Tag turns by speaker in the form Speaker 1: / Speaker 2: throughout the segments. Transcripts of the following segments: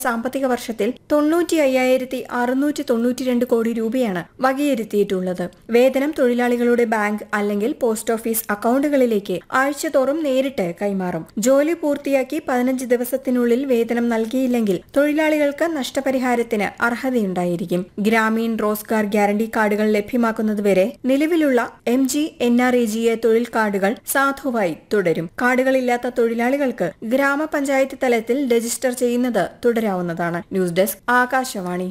Speaker 1: സാമ്പത്തിക വർഷത്തിൽ തൊണ്ണൂറ്റി അയ്യായിരത്തി അറുന്നൂറ്റി തൊണ്ണൂറ്റിരണ്ട് കോടി രൂപയാണ് വകയിരുത്തിയിട്ടുള്ളത് വേതനം തൊഴിലാളികളുടെ ബാങ്ക് അല്ലെങ്കിൽ പോസ്റ്റ് ഓഫീസ് അക്കൗണ്ടുകളിലേക്ക് ആഴ്ചതോറും നേരിട്ട് കൈമാറും ജോലി പൂർത്തിയാക്കി പതിനഞ്ച് ദിവസത്തിനുള്ളിൽ വേതനം നൽകിയില്ലെങ്കിൽ തൊഴിലാളികൾക്ക് നഷ്ടപരിഹാരത്തിന് അർഹതയുണ്ടായിരിക്കും ഗ്രാമീൺ റോസ്ഗാർ ഗ്യാരണ്ടി കാർഡുകൾ ലഭ്യമാക്കുന്നതുവരെ നിലവിലുള്ള M G N R A G A തൊഴിൽ കാർഡുകൾ സാധുവായി തുടരും കാർഡുകളില്ലാത്ത തൊഴിലാളികൾക്ക് ഗ്രാമപഞ്ചായത്ത് തലത്തിൽ രജിസ്റ്റർ ചെയ്യുന്നത് തുടരാവുന്നതാണ് news desk Akashvani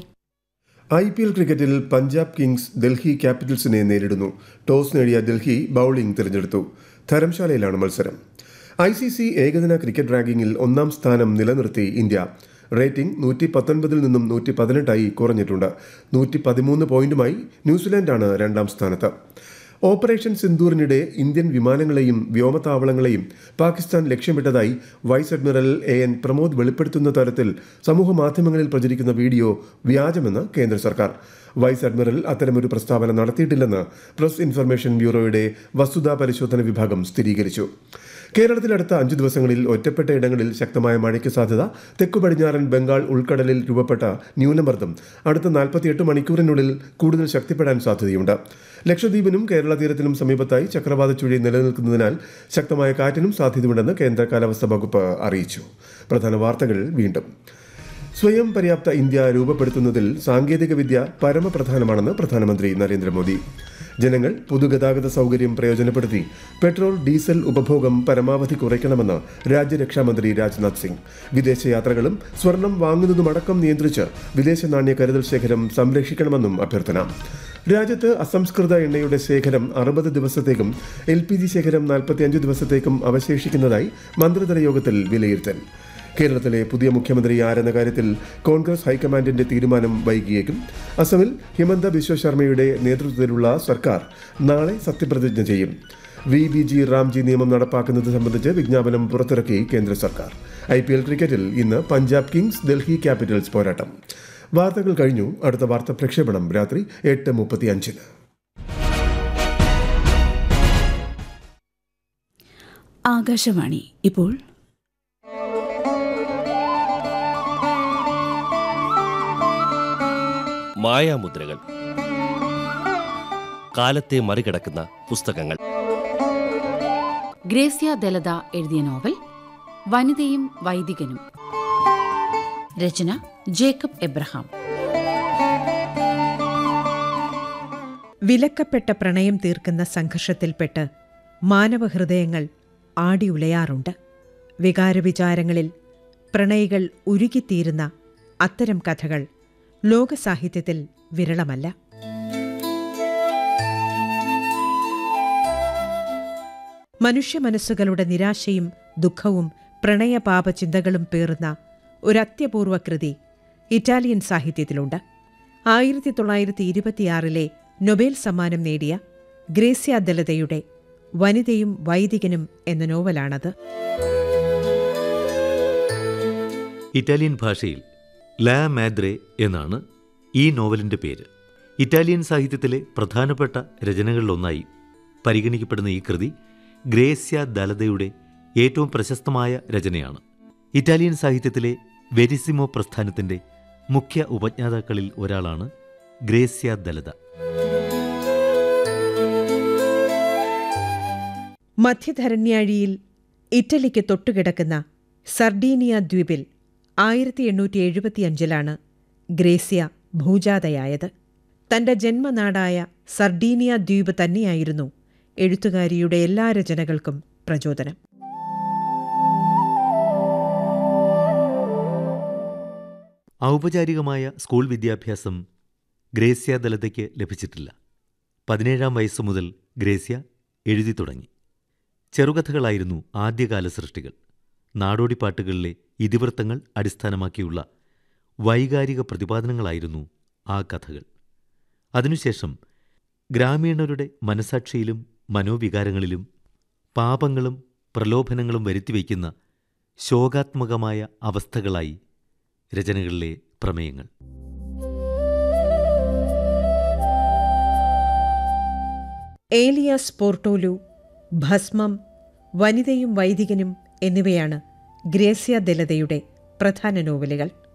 Speaker 2: I P L ക്രിക്കറ്റിൽ പഞ്ചാബ് കിങ്സ് ഡൽഹി ക്യാപിറ്റൽസിനെ നേരിടുന്നു ടോസ് നേടിയ ഡൽഹി ബൌളിംഗ് തിരഞ്ഞെടുത്തു ധരംശാലയിലാണ് മത്സരം ഐ സി സി ഏകദിന ക്രിക്കറ്റ് റാങ്കിങ്ങിൽ ഒന്നാം സ്ഥാനം നിലനിർത്തി ഇന്ത്യ റേറ്റിംഗ് നൂറ്റി പത്തൊൻപതിൽ നിന്നും നൂറ്റി പതിനെട്ടായി കുറഞ്ഞിട്ടുണ്ട് നൂറ്റി പതിമൂന്ന് പോയിന്റുമായി ന്യൂസിലാൻഡാണ് രണ്ടാം സ്ഥാനത്ത് ഓപ്പറേഷൻ സിന്ദൂറിനിടെ ഇന്ത്യൻ വിമാനങ്ങളെയും വ്യോമതാവളങ്ങളെയും പാകിസ്ഥാൻ ലക്ഷ്യമിട്ടതായി vice admiral A N Pramod വെളിപ്പെടുത്തുന്ന തരത്തിൽ സമൂഹ മാധ്യമങ്ങളിൽ പ്രചരിക്കുന്ന വീഡിയോ വ്യാജമെന്ന് കേന്ദ്ര സർക്കാർ വൈസ് അഡ്മിറൽ അത്തരമൊരു പ്രസ്താവന നടത്തിയിട്ടില്ലെന്ന് പ്രസ് ഇൻഫർമേഷൻ ബ്യൂറോയുടെ വസ്തുതാ പരിശോധന വിഭാഗം സ്ഥിരീകരിച്ചു കേരളത്തിൽ അടുത്ത അഞ്ചു ദിവസങ്ങളിൽ ഒറ്റപ്പെട്ട ഇടങ്ങളിൽ ശക്തമായ മഴയ്ക്ക് സാധ്യത തെക്കു പടിഞ്ഞാറൻ ബംഗാൾ ഉൾക്കടലിൽ രൂപപ്പെട്ട ന്യൂനമർദ്ദം അടുത്ത നാൽപ്പത്തിയെട്ട് മണിക്കൂറിനുള്ളിൽ കൂടുതൽ ശക്തിപ്പെടാൻ സാധ്യതയുണ്ട് ലക്ഷദ്വീപിനും കേരള തീരത്തിനും സമീപത്തായി ചക്രവാത ചുഴി നിലനിൽക്കുന്നതിനാൽ ശക്തമായ കാറ്റിനും സാധ്യതയുണ്ടെന്ന് കേന്ദ്ര കാലാവസ്ഥാ വകുപ്പ് അറിയിച്ചു പ്രധാന വാർത്തകൾ വീണ്ടും സ്വയം പര്യാപ്ത ഇന്ത്യ രൂപപ്പെടുത്തുന്നതിൽ സാങ്കേതികവിദ്യ പരമപ്രധാനമാണെന്ന് പ്രധാനമന്ത്രി നരേന്ദ്രമോദി ജനങ്ങൾ പൊതുഗതാഗത സൗകര്യം പ്രയോജനപ്പെടുത്തി പെട്രോൾ ഡീസൽ ഉപഭോഗം പരമാവധി കുറയ്ക്കണമെന്ന് രാജ്യരക്ഷാമന്ത്രി രാജ്നാഥ് സിംഗ് വിദേശയാത്രകളും സ്വർണം വാങ്ങുന്നതുമടക്കം നിയന്ത്രിച്ച് വിദേശ നാണ്യ കരുതൽ ശേഖരം സംരക്ഷിക്കണമെന്നും അഭ്യർത്ഥന രാജ്യത്ത് അസംസ്കൃത എണ്ണയുടെ ശേഖരം അറുപത് ദിവസത്തേക്കും എൽ പി ജി ശേഖരം നാൽപ്പത്തിയഞ്ച് ദിവസത്തേക്കും അവശേഷിക്കുന്നതായി മന്ത്രിതല യോഗത്തിൽ വിലയിരുത്തൽ കേരളത്തിലെ പുതിയ മുഖ്യമന്ത്രി ആരെന്ന കാര്യത്തിൽ കോൺഗ്രസ് ഹൈക്കമാൻഡിന്റെ തീരുമാനം വൈകിയേക്കും അസമിൽ ഹിമന്ത ബിശ്വ ശർമ്മയുടെ നേതൃത്വത്തിലുള്ള സർക്കാർ നാളെ സത്യപ്രതിജ്ഞ ചെയ്യും വി ബി ജി റാംജി നിയമം നടപ്പാക്കുന്നത് സംബന്ധിച്ച് വിജ്ഞാപനം പുറത്തിറക്കി കേന്ദ്ര സർക്കാർ ഐ പി എൽ ക്രിക്കറ്റിൽ ഇന്ന് പഞ്ചാബ് കിങ്സ് ഡൽഹി ക്യാപിറ്റൽസ് പോരാട്ടം വാർത്തകൾ കഴിഞ്ഞു അടുത്ത വാർത്ത പ്രക്ഷേപണം രാത്രി എട്ട് മുപ്പത്തി അഞ്ചിന്
Speaker 3: ആകാശവാണി ഇപ്പോൾ
Speaker 4: മായാമുദ്രകൾ കാലത്തെ മറികടക്കുന്ന പുസ്തകങ്ങൾ
Speaker 3: ഗ്രേസ്യ ദലത എഴുതിയ നോവൽ വനിതയും വൈദികനും രചന ജേക്കബ് എബ്രഹാം
Speaker 5: വിലക്കപ്പെട്ട പ്രണയം തീർക്കുന്ന സംഘർഷത്തിൽപ്പെട്ട് മാനവഹൃദയങ്ങൾ ആടിയുലയാറുണ്ട് വികാരവിചാരങ്ങളിൽ പ്രണയികൾ ഉരുകിത്തീരുന്ന അത്തരം കഥകൾ ലോകസാഹിത്യത്തിൽ വിരളമല്ല മനുഷ്യ മനസ്സുകളുടെ നിരാശയും ദുഃഖവും പ്രണയപാപ ചിന്തകളും പേറുന്ന ഒരത്യപൂർവ കൃതി ഇറ്റാലിയൻ സാഹിത്യത്തിലുണ്ട് ആയിരത്തി തൊള്ളായിരത്തി ഇരുപത്തിയാറിലെ നൊബേൽ സമ്മാനം നേടിയ ഗ്രേസ്യ ദലതയുടെ വനിതയും വൈദികനും എന്ന നോവലാണത്
Speaker 6: ഇറ്റാലിയൻ ഭാഷയിൽ ലാ മാദ്രെ എന്നാണ് ഈ നോവലിൻ്റെ പേര് ഇറ്റാലിയൻ സാഹിത്യത്തിലെ പ്രധാനപ്പെട്ട രചനകളിലൊന്നായി പരിഗണിക്കപ്പെടുന്ന ഈ കൃതി ഗ്രേസ്യ ദലതയുടെ ഏറ്റവും പ്രശസ്തമായ രചനയാണ് ഇറ്റാലിയൻ സാഹിത്യത്തിലെ വെരിസിമോ പ്രസ്ഥാനത്തിൻ്റെ മുഖ്യ ഉപജ്ഞാതാക്കളിൽ ഒരാളാണ് ഗ്രേസ്യ ദലത
Speaker 5: മധ്യധരണ്യാഴിയിൽ ഇറ്റലിക്ക് തൊട്ടുകിടക്കുന്ന സർഡീനിയ ദ്വീപിൽ ആയിരത്തി എണ്ണൂറ്റി എഴുപത്തിയഞ്ചിലാണ് ഗ്രേസ്യ ഭൂജാതയായത് തന്റെ ജന്മനാടായ സർഡീനിയ ദ്വീപ് തന്നെയായിരുന്നു എഴുത്തുകാരിയുടെ എല്ലാ രചനകൾക്കും പ്രചോദനം
Speaker 6: ഔപചാരികമായ സ്കൂൾ വിദ്യാഭ്യാസം ഗ്രേസ്യ ദലതയ്ക്ക് ലഭിച്ചിട്ടില്ല പതിനേഴാം വയസ്സു മുതൽ ഗ്രേസ്യ എഴുതി തുടങ്ങി ചെറുകഥകളായിരുന്നു ആദ്യകാല സൃഷ്ടികൾ നാടോടിപ്പാട്ടുകളിലെ ഇതിവൃത്തങ്ങൾ അടിസ്ഥാനമാക്കിയുള്ള വൈകാരിക പ്രതിപാദനങ്ങളായിരുന്നു ആ കഥകൾ അതിനുശേഷം ഗ്രാമീണരുടെ മനസാക്ഷിയിലും മനോവികാരങ്ങളിലും പാപങ്ങളും പ്രലോഭനങ്ങളും വരുത്തിവയ്ക്കുന്ന ശോകാത്മകമായ അവസ്ഥകളായി രചനകളിലെ പ്രമേയങ്ങൾ
Speaker 5: ഏലിയാസ് പോർട്ടോലു ഭസ്മം വനിതയും വൈദികനും എന്നിവയാണ് ഗ്രേസ്യ ദലതയുടെ പ്രധാന നോവലുകൾ